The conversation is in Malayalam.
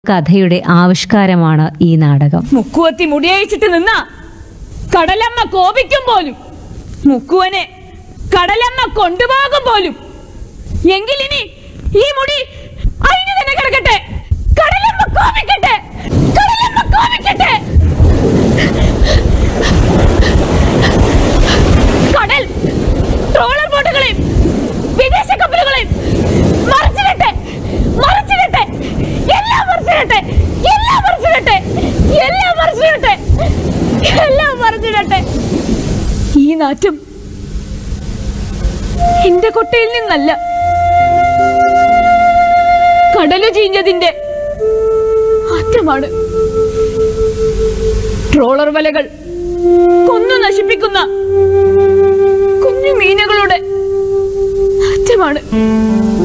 കഥയുടെ ആവിഷ്കാരമാണ് ഈ നാടകം മുക്കുവത്തി മുടിയഴിച്ചിട്ട് നിന്ന കടലമ്മ കോപിക്കും പോലും മുക്കുവനെ കടലമ്മ കൊണ്ടുപോകും പോലും എങ്കിലിനി ഈ മുടി അതിന് തന്നെ കിടക്കട്ടെ കടലമ്മ കോപിക്കട്ടെ കടലമ്മ കോപിക്കട്ടെ കടൽ ട്രോളർ ബോട്ടുകളെയും വിദേശ കപ്പലുകളെയും മറിച്ചിടട്ടെ മറിച്ചിടട്ടെ എല്ലാം മറിച്ചിടട്ടെ എല്ലാം മറിച്ചിടട്ടെ എല്ലാം മറിച്ചിടട്ടെ എല്ലാം മറിച്ചിടട്ടെ ഈ നാറ്റം എന്റെ കൊട്ടയിൽ നിന്നല്ല കടലു ചീഞ്ഞതിന്റെ മാറ്റമാണ് ട്രോളർ വലകൾ കൊന്നു നശിപ്പിക്കുന്ന കുഞ്ഞു മീനുകളുടെ മാറ്റമാണ്